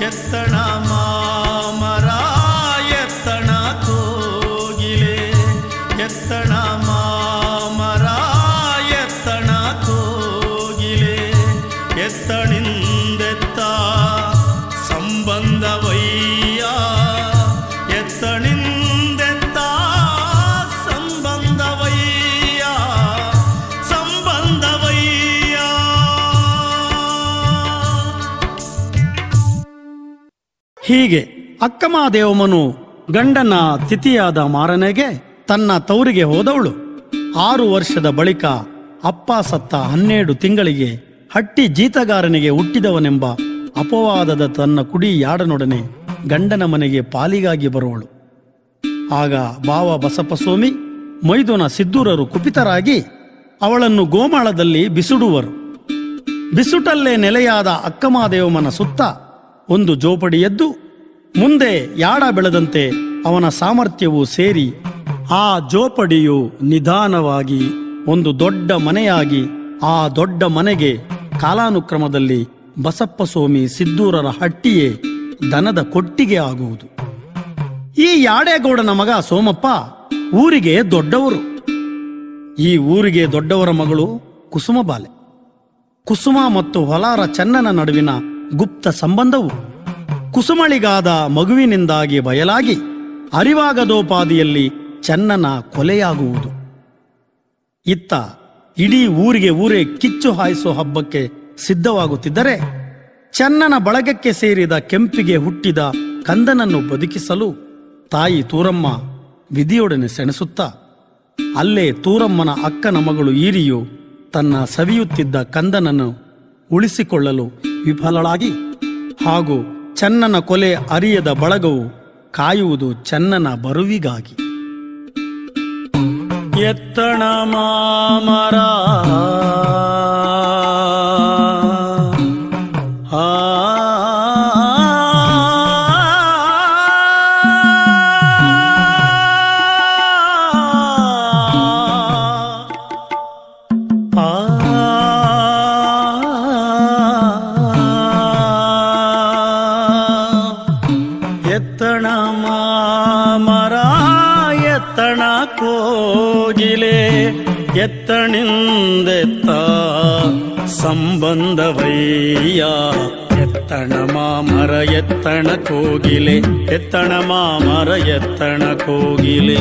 ಎತ್ತಣ ಮಾಮರ ಎತ್ತಣ ಕೋಗಿಲೆ ಎತ್ತಣ ಮಾಮರ ಎತ್ತಣ ಕೋಗಿಲೆ ಎತ್ತಣಿಂದೆತ್ತ ಸಂಬಂಧವಯ್ಯ ಎತ್ತಣಿಂದೆತ್ತ ಸಂಬಂಧವಯ್ಯ ಸಂಬಂಧವಯ್ಯ ಹೀಗೆ ಅಕ್ಕಮಹಾದೇವಮ್ಮನು ಗಂಡನ ತಿಥಿಯಾದ ಮಾರನೆಗೆ ತನ್ನ ತವರಿಗೆ ಹೋದವಳು ಆರು ವರ್ಷದ ಬಳಿಕ ಅಪ್ಪ ಸತ್ತ ಹನ್ನೆರಡು ತಿಂಗಳಿಗೆ ಹಟ್ಟಿ ಜೀತಗಾರನಿಗೆ ಹುಟ್ಟಿದವನೆಂಬ ಅಪವಾದದ ತನ್ನ ಕುಡಿ ಯಾಡನೊಡನೆ ಗಂಡನ ಮನೆಗೆ ಪಾಲಿಗಾಗಿ ಬರುವಳು ಆಗ ಬಾವ ಬಸಪ್ಪಸ್ವಾಮಿ ಮೈದುನ ಸಿದ್ದೂರರು ಕುಪಿತರಾಗಿ ಅವಳನ್ನು ಗೋಮಾಳದಲ್ಲಿ ಬಿಸುಡುವರು ಬಿಸುಟಲ್ಲೇ ನೆಲೆಯಾದ ಅಕ್ಕಮಹಾದೇವಮ್ಮನ ಸುತ್ತ ಒಂದು ಜೋಪಡಿ ಎದ್ದು ಮುಂದೆ ಯಾಡ ಬೆಳೆದಂತೆ ಅವನ ಸಾಮರ್ಥ್ಯವು ಸೇರಿ ಆ ಜೋಪಡಿಯು ನಿಧಾನವಾಗಿ ಒಂದು ದೊಡ್ಡ ಮನೆಯಾಗಿ ಆ ದೊಡ್ಡ ಮನೆಗೆ ಕಾಲಾನುಕ್ರಮದಲ್ಲಿ ಬಸಪ್ಪ ಸ್ವಾಮಿ ಸಿದ್ದೂರರ ಹಟ್ಟಿಯೇ ದನದ ಕೊಟ್ಟಿಗೆ ಆಗುವುದು ಈ ಯಾಡೇಗೌಡನ ಮಗ ಸೋಮಪ್ಪ ಊರಿಗೆ ದೊಡ್ಡವರು ಈ ಊರಿಗೆ ದೊಡ್ಡವರ ಮಗಳು ಕುಸುಮಬಾಲೆ ಕುಸುಮ ಮತ್ತು ಹೊಲಾರ ಚನ್ನನ ನಡುವಿನ ಗುಪ್ತ ಸಂಬಂಧವು ಕುಸುಮಳಿಗಾದ ಮಗುವಿನಿಂದಾಗಿ ಬಯಲಾಗಿ ಅರಿವಾಗದೋಪಾದಿಯಲ್ಲಿ ಚನ್ನನ ಕೊಲೆಯಾಗುವುದು ಇತ್ತ ಇಡೀ ಊರಿಗೆ ಊರೇ ಕಿಚ್ಚು ಹಾಯಿಸೋ ಹಬ್ಬಕ್ಕೆ ಸಿದ್ಧವಾಗುತ್ತಿದ್ದರೆ ಚನ್ನನ ಬಳಗಕ್ಕೆ ಸೇರಿದ ಕೆಂಪಿಗೆ ಹುಟ್ಟಿದ ಕಂದನನ್ನು ಬದುಕಿಸಲು ತಾಯಿ ತೂರಮ್ಮ ವಿಧಿಯೊಡನೆ ಸೆಣಸುತ್ತಾ ಅಲ್ಲೇ ತೂರಮ್ಮನ ಅಕ್ಕನ ಮಗಳು ಈರಿಯು ತನ್ನ ಸವಿಯುತ್ತಿದ್ದ ಕಂದನನ್ನು ಉಳಿಸಿಕೊಳ್ಳಲು ವಿಫಲಳಾಗಿ ಹಾಗೂ ಚನ್ನನ ಕೊಲೆ ಅರಿಯದ ಬಳಗವು ಕಾಯುವುದು ಚನ್ನನ ಬರುವಿಗಾಗಿ ಎತ್ತಣ ಮಾಮರ ಆ ಎತ್ತಣ ಮಾಮರ ಎತ್ತಣ ಕೋಗಿಲೆ ಎತ್ತಣಿಂದೆತ್ತ ಸಂಬಂಧವಯ್ಯ ಎತ್ತಣ ಮಾಮರ ಎತ್ತಣ ಕೋಗಿಲೆ ಎತ್ತಣ ಮಾಮರ ಎತ್ತಣ ಕೋಗಿಲೆ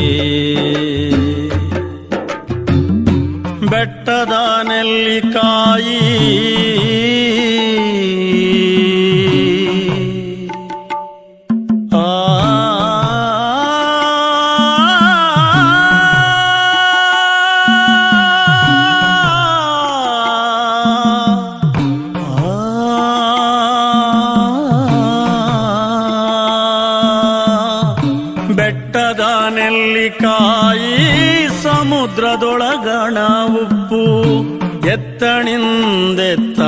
ಬೆಟ್ಟದ ನೆಲ್ಲಿಕಾಯಿ ಆ ಬೆಟ್ಟದ ನೆಲ್ಲಿಕಾಯಿ ಸಮುದ್ರದೊಳಗಣ ಉಪ್ಪು ಎತ್ತಣಿಂದೆತ್ತ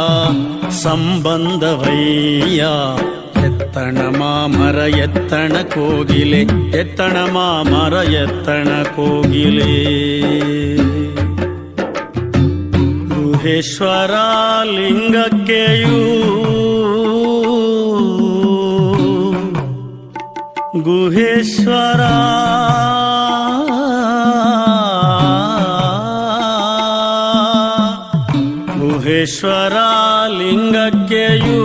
ಸಂಬಂಧವಯ್ಯ ಎತ್ತಣ ಮಾಮರ ಎತ್ತಣ ಕೋಗಿಲೆ ಎತ್ತಣ ಮಾಮರ ಎತ್ತಣ ಕೋಗಿಲೆ ಗುಹೇಶ್ವರ ಲಿಂಗಕ್ಕೆಯೂ ಗುಹೇಶ್ವರ ಗುಹೇಶ್ವರ ಲಿಂಗಕ್ಕೆಯೂ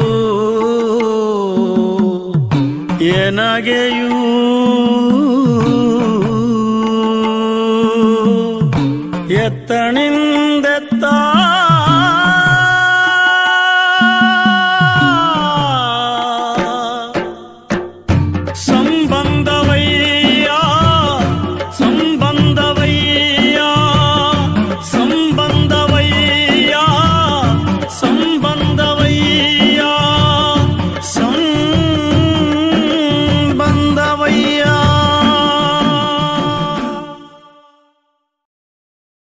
ಎನಗೆಯೂ ಎತ್ತಣಿಂದ